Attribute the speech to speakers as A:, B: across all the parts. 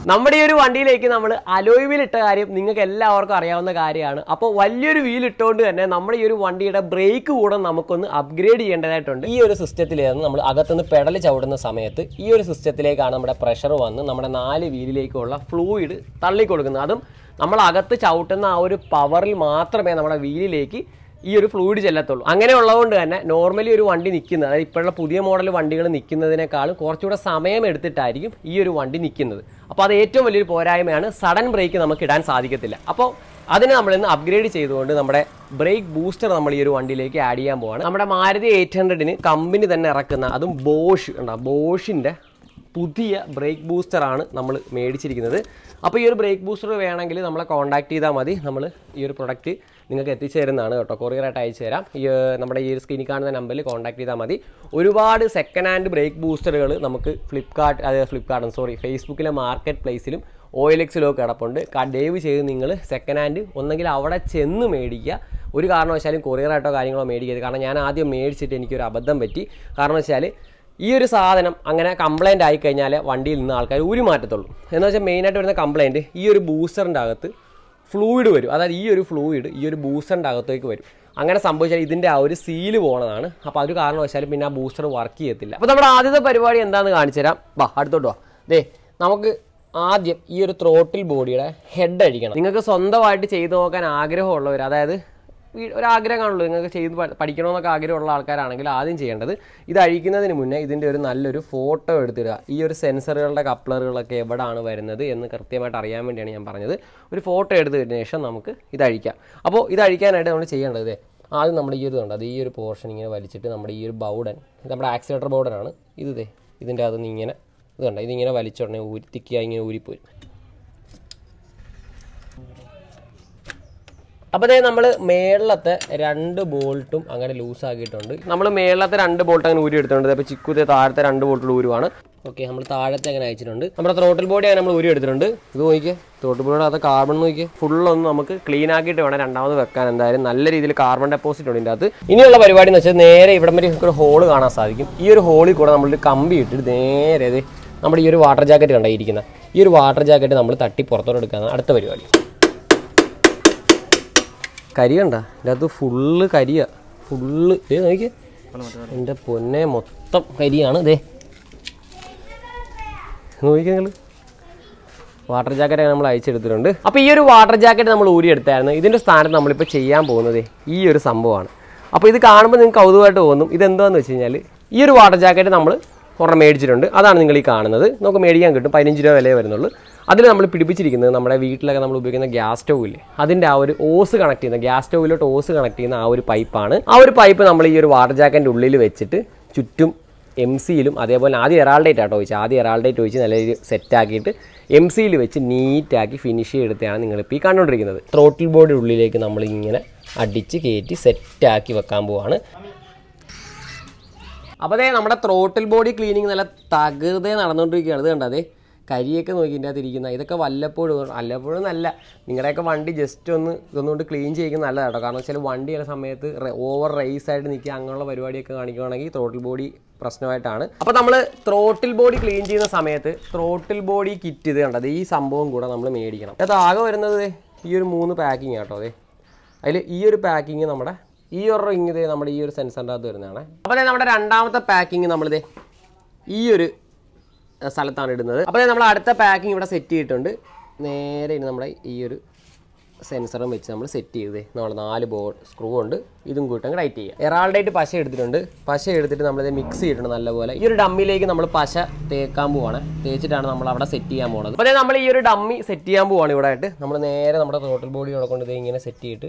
A: നമ്മുടെ ഈ ഒരു വണ്ടിയിലേക്ക് നമ്മൾ അലോയ് വീൽ ഇട്ട കാര്യം നിങ്ങൾക്ക് എല്ലാവർക്കും അറിയാവുന്ന കാര്യമാണ് അപ്പോൾ വലിയൊരു വീൽ ഇട്ടുകൊണ്ട് തന്നെ നമ്മുടെ ഈ ഒരു വണ്ടിയുടെ ബ്രേക്ക് കൂടെ നമുക്കൊന്ന് അപ്ഗ്രേഡ് ചെയ്യേണ്ടതായിട്ടുണ്ട് ഈ ഒരു സിസ്റ്റത്തിലായിരുന്നു നമ്മൾ അകത്തുനിന്ന് പെടൽ ചവിടുന്ന സമയത്ത് ഈ ഒരു സിസ്റ്റത്തിലേക്കാണ് നമ്മുടെ പ്രഷർ വന്ന് നമ്മുടെ നാല് വീലിലേക്കുള്ള ഫ്ലൂയിഡ് തള്ളിക്കൊടുക്കുന്നത് അതും നമ്മൾ അകത്ത് ചവിട്ടുന്ന ആ ഒരു പവറിൽ മാത്രമേ നമ്മുടെ വീലിലേക്ക് ഈ ഒരു ഫ്ലൂയിഡ് ചെല്ലത്തുള്ളൂ അങ്ങനെ ഉള്ളതുകൊണ്ട് തന്നെ നോർമലി ഒരു വണ്ടി നിൽക്കുന്നത് അതായത് ഇപ്പോഴുള്ള പുതിയ മോഡൽ വണ്ടികൾ നിൽക്കുന്നതിനേക്കാളും കുറച്ചുകൂടെ സമയം എടുത്തിട്ടായിരിക്കും ഈ ഒരു വണ്ടി നിൽക്കുന്നത് അപ്പോൾ അത് ഏറ്റവും വലിയൊരു പോരായ്മയാണ് സഡൻ ബ്രേക്ക് നമുക്ക് ഇടാൻ സാധിക്കത്തില്ല അപ്പോൾ അതിനെ നമ്മൾ ഇന്ന് അപ്ഗ്രേഡ് ചെയ്തുകൊണ്ട് നമ്മുടെ ബ്രേക്ക് ബൂസ്റ്റർ നമ്മൾ ഈ ഒരു വണ്ടിയിലേക്ക് ആഡ് ചെയ്യാൻ പോവാണ് നമ്മുടെ മാരുതി എയ്റ്റ് ഹൺഡ്രഡിന് കമ്പനി തന്നെ ഇറക്കുന്ന അതും ബോഷ് ഉണ്ടോ ബോഷിൻ്റെ പുതിയ ബ്രേക്ക് ബൂസ്റ്ററാണ് നമ്മൾ മേടിച്ചിരിക്കുന്നത് അപ്പോൾ ഈ ഒരു ബ്രേക്ക് ബൂസ്റ്റർ വേണമെങ്കിൽ നമ്മളെ കോൺടാക്ട് ചെയ്താൽ മതി നമ്മൾ ഈ ഒരു പ്രൊഡക്റ്റ് നിങ്ങൾക്ക് എത്തിച്ചു തരുന്നതാണ് കേട്ടോ കൊറിയറായിട്ട് അയച്ചു തരാം ഈ ഏർ, നമ്മുടെ ഈ ഒരു സ്ക്രീനിൽ കാണുന്ന നമ്പറിൽ കോൺടാക്ട് ചെയ്താൽ മതി ഒരുപാട് സെക്കൻഡ് ഹാൻഡ് ബ്രേക്ക് ബൂസ്റ്ററുകൾ നമുക്ക് ഫ്ലിപ്കാർട്ട് അതായത് ഫ്ലിപ്കാർട്ടും സോറി ഫേസ്ബുക്കിലെ മാർക്കറ്റ് പ്ലേസിലും ഒ എൽ എക്സിലൊക്കെ കിടപ്പുണ്ട് ക- ദയവ് ചെയ്ത് നിങ്ങൾ സെക്കൻഡ് ഹാൻഡ് ഒന്നെങ്കിൽ അവിടെ ചെന്ന് മേടിക്കുക ഒരു കാരണവശാലും കൊറിയറായിട്ടോ കാര്യങ്ങളോ മേടിക്കരുത് കാരണം ഞാൻ ആദ്യം മേടിച്ചിട്ട് എനിക്കൊരു അബദ്ധം പറ്റി കാരണം വെച്ചാൽ ഈ ഒരു സാധനം അങ്ങനെ കംപ്ലൈൻ്റ് ആയി കഴിഞ്ഞാൽ വണ്ടിയിൽ നിന്ന് ആൾക്കാർ ഊരി മാറ്റത്തുള്ളൂ എന്ന് വെച്ചാൽ മെയിനായിട്ട് വരുന്ന കംപ്ലൈൻറ്റ് ഈ ഒരു ബൂസ്റ്ററിൻ്റെ അകത്ത് ഫ്ലൂയിഡ് വരും അതായത് ഈ ഒരു ഫ്ലൂയിഡ് ഈ ഒരു ബൂസ്റ്ററിൻ്റെ അകത്തേക്ക് വരും അങ്ങനെ സംഭവിച്ചാൽ ഇതിൻ്റെ ആ ഒരു സീല് പോണതാണ് അപ്പോൾ അതൊരു കാരണവശാലും പിന്നെ ആ ബൂസ്റ്റർ വർക്ക് ചെയ്യത്തില്ല അപ്പോൾ നമ്മുടെ ആദ്യത്തെ പരിപാടി എന്താണെന്ന് കാണിച്ചു തരാം വാ അടുത്തോട്ട് വാ ദേ നമുക്ക് ആദ്യം ഈ ഒരു ത്രോട്ടിൽ ബോഡിയുടെ ഹെഡ് അഴിക്കണം നിങ്ങൾക്ക് സ്വന്തമായിട്ട് ചെയ്തു നോക്കാൻ ആഗ്രഹമുള്ളവർ അതായത് വീ- ഒരാഗ്രഹം കാണുള്ളൂ നിങ്ങൾക്ക് ചെയ്ത് പ- പഠിക്കണമെന്നൊക്കെ ആഗ്രഹമുള്ള ആൾക്കാരാണെങ്കിൽ ആദ്യം ചെയ്യേണ്ടത് ഇത് അഴിക്കുന്നതിന് മുന്നേ ഇതിൻ്റെ ഒരു നല്ലൊരു ഫോട്ടോ എടുത്തിടുക ഈ ഒരു സെൻസറുകളുടെ കപ്ലറുകളൊക്കെ എവിടെയാണ് വരുന്നത് എന്ന് കൃത്യമായിട്ട് അറിയാൻ വേണ്ടിയാണ് ഞാൻ പറഞ്ഞത് ഒരു ഫോട്ടോ എടുത്തതിന് ശേഷം നമുക്ക് ഇത് അഴിക്കാം അപ്പോൾ ഇത് അഴിക്കാനായിട്ട് നമ്മൾ ചെയ്യേണ്ടത് ദേ, ആദ്യം നമ്മുടെ ഈ ഒരു ഉണ്ട് അത് ഈ ഒരു പോർഷൻ ഇങ്ങനെ വലിച്ചിട്ട് നമ്മുടെ ഈ ഒരു ബൗഡൻ ഇത് നമ്മുടെ ആക്സിലേറ്റർ ബൗഡനാണ് ഇത് ദേ ഇതിൻ്റെ അകത്ത് നിന്ന് ഇങ്ങനെ ഇത് കണ്ട ഇതിങ്ങനെ വലിച്ചുടനെ ഊരിത്തിക്കുക ഇങ്ങനെ ഊരിപ്പോരും അപ്പോൾ അതേ നമ്മൾ മേളത്തെ രണ്ട് ബോൾട്ടും അങ്ങനെ ലൂസ് ആക്കിയിട്ടുണ്ട് നമ്മൾ മേളത്തെ രണ്ട് ബോൾട്ട് അങ്ങനെ ഊരി എടുത്തിട്ടുണ്ട് അപ്പോൾ ചിക്കുത്തെ താഴത്തെ രണ്ട് ബോൾട്ട് ഊരുവാണ് ഓക്കെ നമ്മൾ താഴത്തെ അങ്ങനെ അയച്ചിട്ടുണ്ട് നമ്മുടെ ത്രോട്ടിൽ ബോഡി അങ്ങനെ നമ്മൾ ഊരി എടുത്തിട്ടുണ്ട് ഇത് നോക്കിയേ ത്രോട്ടിൽ ബോഡിയുടെ അത് കാർബൺ നോക്കിയേ ഫുള്ളൊന്ന് നമുക്ക് ക്ലീൻ ആക്കിയിട്ട് വേണം രണ്ടാമത് വെക്കാൻ എന്തായാലും നല്ല രീതിയിൽ കാർബൺ ഡെപ്പോസിറ്റ് ഉണ്ട് ഇതിൻ്റെ അകത്ത് ഇനിയുള്ള പരിപാടി എന്ന് വെച്ചാൽ നേരെ ഇവിടം വരെ നമുക്ക് ഒരു ഹോള് കാണാൻ സാധിക്കും ഈ ഒരു ഹോളിൽ കൂടെ നമ്മൾ കമ്പി ഇട്ടിട്ട് നേരെ ഇത് നമ്മുടെ ഈ ഒരു വാട്ടർ ജാക്കറ്റ് കണ്ടായിരിക്കുന്ന ഈ ഒരു വാട്ടർ ജാക്കറ്റ് നമ്മൾ തട്ടി പുറത്തോട്ട് എടുക്കാനാണ് അടുത്ത പരിപാടി കരി കണ്ട ഇതിൻ്റെ അകത്ത് ഫുള്ള് കരിയാ ഫുള്ള് ഏ നോക്കി എൻ്റെ പൊന്നെ മൊത്തം കരിയാണ് ഇതേ നോക്കിയാ നിങ്ങൾ വാട്ടർ ജാക്കറ്റ് നമ്മൾ അയച്ചെടുത്തിട്ടുണ്ട് അപ്പോൾ ഈ ഒരു വാട്ടർ ജാക്കറ്റ് നമ്മൾ ഊരിയെടുത്തായിരുന്നു ഇതിൻ്റെ സ്ഥാനത്ത് നമ്മളിപ്പോൾ ചെയ്യാൻ പോകുന്നത് ഈ ഒരു സംഭവമാണ് അപ്പോൾ ഇത് കാണുമ്പോൾ നിങ്ങൾക്ക് കൗതുകമായിട്ട് തോന്നും ഇതെന്താണെന്ന് വെച്ച് കഴിഞ്ഞാൽ ഈ ഒരു വാട്ടർ ജാക്കറ്റ് നമ്മൾ ഒരെണ്ണം മേടിച്ചിട്ടുണ്ട് അതാണ് നിങ്ങൾ ഈ കാണുന്നത് നമുക്ക് മേടിക്കാൻ കിട്ടും പതിനഞ്ച് രൂപ വിലയേ വരുന്നുള്ളൂ അതിൽ നമ്മൾ പിടിപ്പിച്ചിരിക്കുന്നത് നമ്മുടെ വീട്ടിലൊക്കെ നമ്മൾ ഉപയോഗിക്കുന്ന ഗ്യാസ് സ്റ്റൗ ഇല്ലേ അതിൻ്റെ ആ ഒരു ഓസ് കണക്ട് ചെയ്യുന്ന ഗ്യാസ് സ്റ്റൗവിലോട്ട് ഓസ് കണക്ട് ചെയ്യുന്ന ആ ഒരു പൈപ്പാണ് ആ ഒരു പൈപ്പ് നമ്മൾ ഈ ഒരു വാട്ടർ ജാക്കറ്റിൻ്റെ ഉള്ളിൽ വെച്ചിട്ട് ചുറ്റും എം സിയിലും അതേപോലെ ആദ്യം എറാൾഡേറ്റ് ആട്ടോ ചോദിച്ചത് ആദ്യം എറാൾഡേറ്റ് ചോദിച്ച് നല്ല രീതിയിൽ സെറ്റാക്കിയിട്ട് എം സിയിൽ വെച്ച് നീറ്റാക്കി ഫിനിഷ് ചെയ്തെടുത്താണ് നിങ്ങളിപ്പോൾ ഈ കണ്ടുകൊണ്ടിരിക്കുന്നത് ത്രോട്ടിൽ ബോർഡിൻ്റെ ഉള്ളിലേക്ക് നമ്മൾ ഇങ്ങനെ അടിച്ച് കയറ്റി സെറ്റാക്കി വെക്കാൻ പോവാണ് അപ്പോൾ അതേ നമ്മുടെ ത്രോട്ടിൽ ബോഡി ക്ലീനിങ് നല്ല തകൃതേ നടന്നുകൊണ്ടിരിക്കുകയാണ് ഇത് കണ്ടതേ കരിയൊക്കെ നോക്കി ഇതിൻ്റെ അകത്ത് ഇരിക്കുന്ന ഇതൊക്കെ വല്ലപ്പോഴും വല്ലപ്പോഴും നല്ല നിങ്ങളുടെയൊക്കെ വണ്ടി ജസ്റ്റ് ഒന്ന് ഇതൊന്നുകൊണ്ട് ക്ലീൻ ചെയ്യുന്നത് നല്ലതാണ് കേട്ടോ കാരണം വെച്ചാൽ വണ്ടി ചില സമയത്ത് ഓവർ റേസ് ആയിട്ട് നിൽക്കുക അങ്ങനെയുള്ള പരിപാടിയൊക്കെ കാണിക്കുകയാണെങ്കിൽ ത്രോട്ടിൽ ബോഡി പ്രശ്നമായിട്ടാണ് അപ്പോൾ നമ്മൾ ത്രോട്ടിൽ ബോഡി ക്ലീൻ ചെയ്യുന്ന സമയത്ത് ത്രോട്ടിൽ ബോഡി കിറ്റ് ഇത് കണ്ടത് ഈ സംഭവം കൂടെ നമ്മൾ മേടിക്കണം അത് ആകെ വരുന്നത് ദേ ഈ ഒരു മൂന്ന് പാക്കിങ് കേട്ടോ അതെ അതിൽ ഈ ഒരു പാക്കിങ് നമ്മുടെ ഈ ഒരു റിങ് ഇതേ നമ്മുടെ ഈ ഒരു സെൻസറിൻ്റെ അകത്ത് വരുന്നതാണ് അപ്പോൾ ദേ നമ്മുടെ രണ്ടാമത്തെ പാക്കിങ് നമ്മളിതേ ഈ ഒരു അഹ് സ്ഥലത്താണ് ഇടുന്നത് അപ്പോൾ ദേ നമ്മൾ അടുത്ത പാക്കിങ് ഇവിടെ സെറ്റ് ചെയ്തിട്ടുണ്ട് നേരെ ഇനി നമ്മുടെ ഈ ഒരു സെൻസറും വെച്ച് നമ്മൾ സെറ്റ് ചെയ്തേ നമ്മൾ നാല് ബോർഡ് സ്ക്രൂ ഉണ്ട് ഇതും കൂട്ടി അങ്ങ് ടൈറ്റ് ചെയ്യുക എറാൾഡായിട്ട് പശ എടുത്തിട്ടുണ്ട് പശ എടുത്തിട്ട് നമ്മളിത് മിക്സ് ചെയ്തിട്ടുണ്ട് നല്ലപോലെ ഈ ഒരു ഡമ്മിലേക്ക് നമ്മൾ പശ തേക്കാൻ പോവാണ് തേച്ചിട്ടാണ് നമ്മൾ അവിടെ സെറ്റ് ചെയ്യാൻ പോകുന്നത് അപ്പോൾ ദേ നമ്മൾ ഈ ഒരു ഡമ്മി സെറ്റ് ചെയ്യാൻ പോവാണ് ഇവിടെ ആയിട്ട് നമ്മൾ നേരെ നമ്മുടെ ടോട്ടൽ ബോഡി ഇവിടെ കൊണ്ട് ദേ ഇങ്ങനെ സെറ്റ് ചെയ്തിട്ട്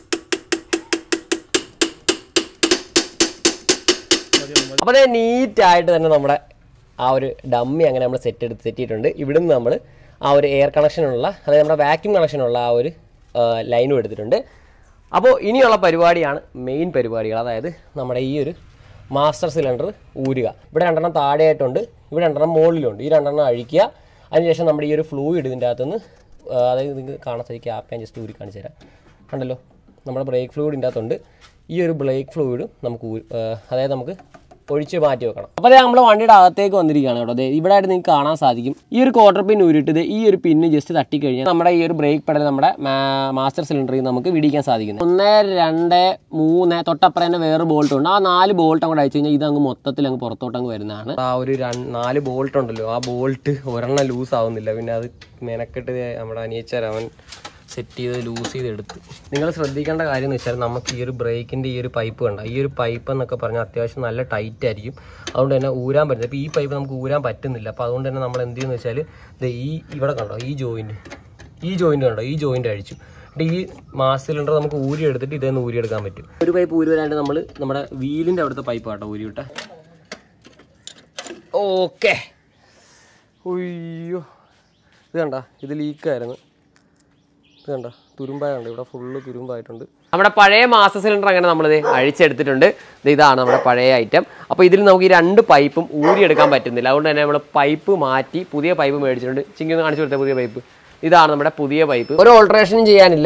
A: അപ്പോൾ അതേ നീറ്റായിട്ട് തന്നെ നമ്മുടെ ആ ഒരു ഡമ്മി അങ്ങനെ നമ്മൾ സെറ്റ് എടുത്ത് സെറ്റ് ചെയ്തിട്ടുണ്ട് ഇവിടുന്ന് നമ്മൾ ആ ഒരു എയർ കണക്ഷനുള്ള അതായത് നമ്മുടെ വാക്യൂം കണക്ഷനുള്ള ആ ഒരു ലൈനും എടുത്തിട്ടുണ്ട് അപ്പോൾ ഇനിയുള്ള പരിപാടിയാണ് മെയിൻ പരിപാടികൾ അതായത് നമ്മുടെ ഈ ഒരു മാസ്റ്റർ സിലിണ്ടർ ഊരുക ഇവിടെ രണ്ടെണ്ണം താഴെയായിട്ടുണ്ട് ഇവിടെ രണ്ടെണ്ണം മുകളിലുണ്ട് ഈ രണ്ടെണ്ണം അഴിക്കുക അതിനുശേഷം നമ്മുടെ ഈ ഒരു ഫ്ലൂയിഡ് ഇതിൻ്റെ അകത്തുനിന്ന് ആ, അതായത് നിങ്ങൾക്ക് കാണാൻ സാധിക്കും ആപ്പ് ഞാൻ ജസ്റ്റ് ഊരി കാണിച്ചു തരാം കണ്ടല്ലോ നമ്മുടെ ബ്രേക്ക് ഫ്ലൂയിഡിൻ്റെ അകത്തുണ്ട് ഈ ഒരു ബ്രേക്ക് ഫ്ലൂയിഡും നമുക്ക് ഊരി- ആ, അതായത് നമുക്ക് ഒഴിച്ച് മാറ്റി വെക്കണം അപ്പോൾ അതേ നമ്മൾ വണ്ടിയുടെ അകത്തേക്ക് വന്നിരിക്കുകയാണ് കേട്ടോ അതെ ഇവിടെ ആയിട്ട് നിങ്ങൾക്ക് കാണാൻ സാധിക്കും ഈ ഒരു ക്വാർട്ടർ പിൻ ഊരിയിട്ട് ദേ ഈ ഒരു പിന്ന് ജസ്റ്റ് തട്ടിക്കഴിഞ്ഞാൽ നമ്മുടെ ഈ ഒരു ബ്രേക്ക് പെടൽ നമ്മുടെ മാസ്റ്റർ സിലിണ്ടറിൽ നമുക്ക് വിടിക്കാൻ സാധിക്കുന്നത് ഒന്ന് രണ്ട് മൂന്ന് തൊട്ടപ്പുറം തന്നെ വേറെ ബോൾട്ട് ഉണ്ട് ആ നാല് ബോൾട്ട് അങ്ങോട്ട് അയച്ചു കഴിഞ്ഞാൽ ഇത് അങ്ങ് മൊത്തത്തിൽ അങ്ങ് പുറത്തോട്ട് അങ്ങ് വരുന്നതാണ് ആ ഒരു രണ്ട് നാല് ബോൾട്ട് ഉണ്ടല്ലോ ആ ബോൾട്ട് ഒരെണ്ണം ലൂസ് ആവുന്നില്ല പിന്നെ അത് മെനക്കെട്ട് ദേ നമ്മുടെ അനിയച്ചാർ അവൻ സെറ്റ് ചെയ്ത് ലൂസ് ചെയ്ത് എടുത്ത് നിങ്ങൾ ശ്രദ്ധിക്കേണ്ട കാര്യം എന്ന് വെച്ചാൽ നമുക്ക് ഈ ഒരു ബ്രേക്കിൻ്റെ ഈ ഒരു പൈപ്പ് കണ്ട ഈ ഒരു പൈപ്പ് എന്നൊക്കെ പറഞ്ഞാൽ അത്യാവശ്യം നല്ല ടൈറ്റ് ആയിരിക്കും അതുകൊണ്ട് തന്നെ ഊരാൻ പറ്റില്ല ഇപ്പോൾ ഈ പൈപ്പ് നമുക്ക് ഊരാൻ പറ്റുന്നില്ല അപ്പോൾ അതുകൊണ്ട് തന്നെ നമ്മൾ എന്ത് ചെയ്യുന്നത് വെച്ചാൽ ദേ ഈ ഇവിടെ കണ്ടോ ഈ ജോയിൻറ്റ് ഈ ജോയിൻറ്റ് കണ്ടോ ഈ ജോയിൻറ്റ് അഴിച്ചു എന്നിട്ട് ഈ മാസ് സിലിണ്ടർ നമുക്ക് ഊരി എടുത്തിട്ട് ഇതേന്ന് ഊരി എടുക്കാൻ പറ്റും ഒരു പൈപ്പ് ഊരി വരാണ്ട് നമ്മൾ നമ്മുടെ വീലിൻ്റെ അവിടുത്തെ പൈപ്പ് കേട്ടോ ഊരി വിട്ടെ ഓക്കെ ഉയ്യോ ഇത് കണ്ട ഇത് ലീക്കായിരുന്നു ഇത് കണ്ട തുരുമ്പായുണ്ട് ഇവിടെ ഫുള്ള് തുരുമ്പായിട്ടുണ്ട് നമ്മുടെ പഴയ മാസ്റ്റർ സിലിണ്ടർ അങ്ങനെ നമ്മളിത് അഴിച്ചെടുത്തിട്ടുണ്ട് ഇത് ഇതാണ് നമ്മുടെ പഴയ ഐറ്റം അപ്പോൾ ഇതിൽ നമുക്ക് ഈ രണ്ട് പൈപ്പും ഊരിയെടുക്കാൻ പറ്റുന്നില്ല അതുകൊണ്ട് തന്നെ നമ്മൾ പൈപ്പ് മാറ്റി പുതിയ പൈപ്പ് മേടിച്ചിട്ടുണ്ട് ചിങ്ങി ഒന്ന് കാണിച്ചു കൊടുത്തേ പുതിയ പൈപ്പ് ഇതാണ് നമ്മുടെ പുതിയ പൈപ്പ് ഒരു ഓൾട്രേഷനും ചെയ്യാനില്ല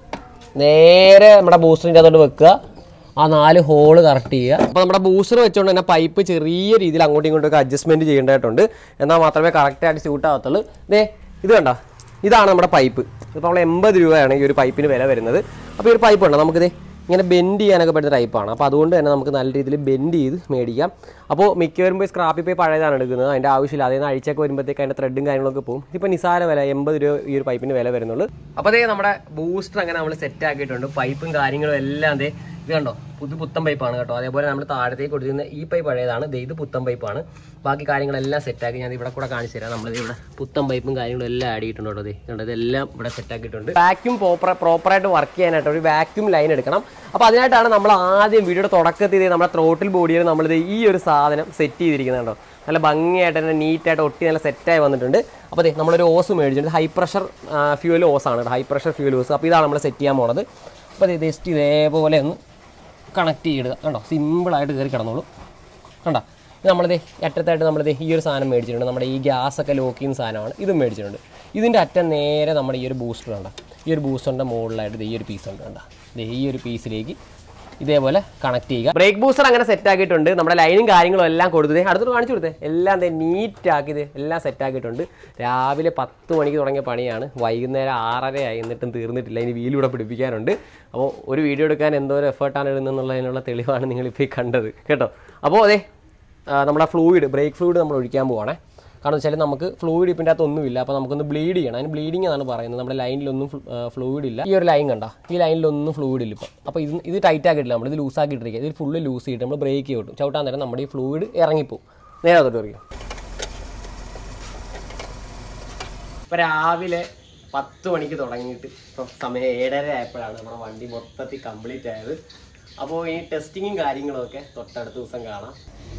A: നേരെ നമ്മുടെ ബൂസ്റ്ററിൻ്റെ അതോട്ട് വെക്കുക ആ നാല് ഹോള് കറക്റ്റ് ചെയ്യുക അപ്പോൾ നമ്മുടെ ബൂസ്റ്റർ വെച്ചുകൊണ്ട് തന്നെ പൈപ്പ് ചെറിയ രീതിയിൽ അങ്ങോട്ടും ഇങ്ങോട്ടും ഒക്കെ അഡ്ജസ്റ്റ്മെൻറ്റ് ചെയ്യേണ്ടതായിട്ടുണ്ട് എന്നാൽ മാത്രമേ കറക്റ്റായിട്ട് സ്യൂട്ട് ആകത്തുള്ളൂ ദേ ഇത് കണ്ട ഇതാണ് നമ്മുടെ പൈപ്പ് ഇപ്പോൾ നമ്മൾ എൺപത് രൂപയാണ് ഈ ഒരു പൈപ്പിന് വില വരുന്നത് അപ്പോൾ ഈ ഒരു പൈപ്പ് ഉണ്ട് നമുക്കിത് ഇങ്ങനെ ബെൻഡ് ചെയ്യാനൊക്കെ പറ്റുന്ന ടൈപ്പാണ് അപ്പോൾ അതുകൊണ്ട് തന്നെ നമുക്ക് നല്ല രീതിയിൽ ബെൻഡ് ചെയ്ത് മേടിക്കാം അപ്പോൾ മിക്ക വരുമ്പോൾ സ്ക്രാപ്പിൽ പോയി പഴയതാണ് എടുക്കുന്നത് അതിൻ്റെ ആവശ്യമില്ല അതിൽ നിന്ന് അഴിച്ചൊക്കെ വരുമ്പോഴത്തേക്ക് അതിൻ്റെ ത്രെഡും കാര്യങ്ങളൊക്കെ പോകും ഇപ്പോൾ നിസാര വില എൺപത് രൂപ ഈ ഒരു പൈപ്പിന് വില വരുന്നുള്ളൂ അപ്പോൾ അതേ നമ്മുടെ ബൂസ്റ്റർ അങ്ങനെ നമ്മൾ സെറ്റ് ആക്കിയിട്ടുണ്ട് പൈപ്പും കാര്യങ്ങളും എല്ലാം അതേ ഇത് കണ്ടോ പുതു പുത്തൻ പൈപ്പാണ് കേട്ടോ അതേപോലെ നമ്മൾ താഴത്തേക്ക് കൊടുത്തിരുന്ന ഈ പൈപ്പ് പഴയതാണ് ദേ ഇത് പുത്തൻ പൈപ്പാണ് ബാക്കി കാര്യങ്ങളെല്ലാം സെറ്റാക്കി ഞാൻ ഇവിടെ കൂടെ കാണിച്ചു തരാം നമ്മൾ ഇവിടെ പുത്തൻ പൈപ്പും കാര്യങ്ങളും എല്ലാം ആഡ് ചെയ്തിട്ടുണ്ട് കേട്ടോ ദേ കണ്ടോ ഇതെല്ലാം ഇവിടെ സെറ്റാക്കിയിട്ടുണ്ട് വാക്യൂം പ്രോപ്പർ പ്രോപ്പറായിട്ട് വർക്ക് ചെയ്യാനായിട്ട് ഒരു വാക്യൂം ലൈൻ എടുക്കണം അപ്പോൾ അതിനായിട്ടാണ് നമ്മൾ ആദ്യം വീഡിയോയുടെ തുടക്കത്തിൽ ദേ നമ്മുടെ ത്രോട്ടിൽ ബോഡിയിൽ നമ്മളിത് ഈ ഒരു സാധനം സെറ്റ് ചെയ്തിരിക്കുന്നത് കേട്ടോ നല്ല ഭംഗിയായിട്ട് തന്നെ നീറ്റായിട്ട് ഒട്ടി നല്ല സെറ്റായി വന്നിട്ടുണ്ട് അപ്പോൾ അതെ നമ്മളൊരു ഓസ് മേടിച്ചിട്ടുണ്ട് ഹൈ പ്രഷർ ഫ്യൂൽ ഓസ് ആണ് ഹൈ പ്രഷർ ഫ്യൂൽ ഓസ് അപ്പോൾ ഇതാണ് നമ്മൾ സെറ്റ് ചെയ്യാൻ പോണത് അപ്പോൾ ഇത് ജസ്റ്റ് ഇതേപോലെ ഒന്ന് കണക്ട് ചെയ്തിടുക കണ്ടോ സിമ്പിളായിട്ട് കയറി കിടന്നോളൂ കണ്ടോ ഇത് നമ്മളിത് അറ്റത്തായിട്ട് നമ്മളിത് ഈ ഒരു സാധനം മേടിച്ചിട്ടുണ്ട് നമ്മുടെ ഈ ഗ്യാസ് ഒക്കെ ലോക്ക് ചെയ്യുന്ന സാധനമാണ് ഇതും മേടിച്ചിട്ടുണ്ട് ഇതിൻ്റെ അറ്റം നേരെ നമ്മുടെ ഈ ഒരു ബൂസ്റ്റർ കണ്ട ഈ ഒരു ബൂസ്റ്ററിൻ്റെ മുകളിലായിട്ട് ദേ ഈ ഒരു പീസ് ഉണ്ട് കണ്ട ദേ ഈ ഒരു പീസിലേക്ക് ഇതേപോലെ കണക്ട് ചെയ്യുക ബ്രേക്ക് ബൂസ്റ്റർ അങ്ങനെ സെറ്റ് ആക്കിയിട്ടുണ്ട് നമ്മുടെ ലൈനും കാര്യങ്ങളും എല്ലാം കൊടുത്തത് അടുത്തോട്ട് കാണിച്ചു കൊടുത്തേ എല്ലാം ദേ നീറ്റ് ആക്കിയത് എല്ലാം സെറ്റ് ആക്കിയിട്ടുണ്ട് രാവിലെ പത്ത് മണിക്ക് തുടങ്ങിയ പണിയാണ് വൈകുന്നേരം ആറരയായി എന്നിട്ടും തീർന്നിട്ടില്ല ഇനി വീലൂടെ പിടിപ്പിക്കാനുണ്ട് അപ്പോൾ ഒരു വീഡിയോ എടുക്കാൻ എന്തോരം എഫേർട്ടാണ് ഇടുന്നതെന്നുള്ളതിനുള്ള തെളിവാണ് നിങ്ങളിപ്പോൾ ഈ കണ്ടത് കേട്ടോ അപ്പോൾ അതെ ആ, നമ്മുടെ ഫ്ലൂയിഡ് ബ്രേക്ക് ഫ്ലൂയിഡ് നമ്മൾ ഒഴിക്കാൻ പോവാണേ കാരണം വെച്ചാൽ നമുക്ക് ഫ്ലൂയിഡ് ഇപ്പിൻ്റെ അകത്ത് ഒന്നുമില്ല അപ്പോൾ നമുക്കൊന്ന് ബ്ലീഡ് ചെയ്യണം അതിന് ബ്ലീഡിംഗ് എന്നാണ് പറയുന്നത് നമ്മുടെ ലൈനിലൊന്നും ഫ്ലൂയിഡ് ഇല്ല ഈ ഒരു ലൈൻ കണ്ട ഈ ലൈനിലൊന്നും ഫ്ലൂയിഡ് ഇല്ല ഇപ്പോൾ അപ്പോൾ ഇത് ഇത് ടൈറ്റ് ആക്കിയിട്ടില്ല നമ്മൾ ഇത് ലൂസ് ആക്കിയിട്ടിരിക്കുക ഇത് ഫുള്ള് ലൂസ് ചെയ്തിട്ട് നമ്മൾ ബ്രേക്ക് ചെയ്തിട്ടും ചവിട്ടാൻ നേരം നമ്മുടെ ഈ ഫ്ലൂയിഡ് ഇറങ്ങിപ്പോവും നേരെ തൊട്ട് പറിക്കും ഇപ്പോൾ രാവിലെ പത്ത് മണിക്ക് തുടങ്ങിയിട്ട് ഇപ്പോൾ സമയം ഏഴര ആയപ്പോഴാണ് നമ്മുടെ വണ്ടി മൊത്തത്തിൽ കംപ്ലീറ്റ് ആയത് അപ്പോൾ ഈ ടെസ്റ്റിങ്ങും കാര്യങ്ങളും ഒക്കെ തൊട്ടടുത്ത ദിവസം കാണാം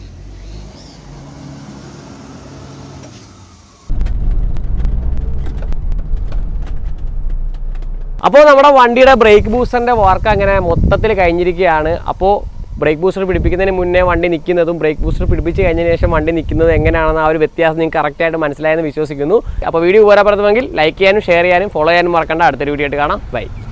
A: അപ്പോൾ നമ്മുടെ വണ്ടിയുടെ ബ്രേക്ക് ബൂസ്റ്ററിൻ്റെ വർക്ക് അങ്ങനെ മൊത്തത്തിൽ കഴിഞ്ഞിരിക്കുകയാണ് അപ്പോൾ ബ്രേക്ക് ബൂസ്റ്റർ പിടിപ്പിക്കുന്നതിന് മുന്നേ വണ്ടി നിൽക്കുന്നതും ബ്രേക്ക് ബൂസ്റ്റർ പിടിപ്പിച്ച് കഴിഞ്ഞതിന് ശേഷം വണ്ടി നിൽക്കുന്നത് എങ്ങനെയാണെന്ന് ആ ഒരു വ്യത്യാസം നിങ്ങൾക്ക് കറക്റ്റായിട്ട് മനസ്സിലായെന്ന് വിശ്വസിക്കുന്നു അപ്പോൾ വീഡിയോ ഉപകാരപ്രദമെങ്കിൽ ലൈക്ക് ചെയ്യാനും ഷെയർ ചെയ്യാനും ഫോളോ ചെയ്യാനും മറക്കണ്ട അടുത്തൊരു വീഡിയോ ആയിട്ട് കാണാം ബൈ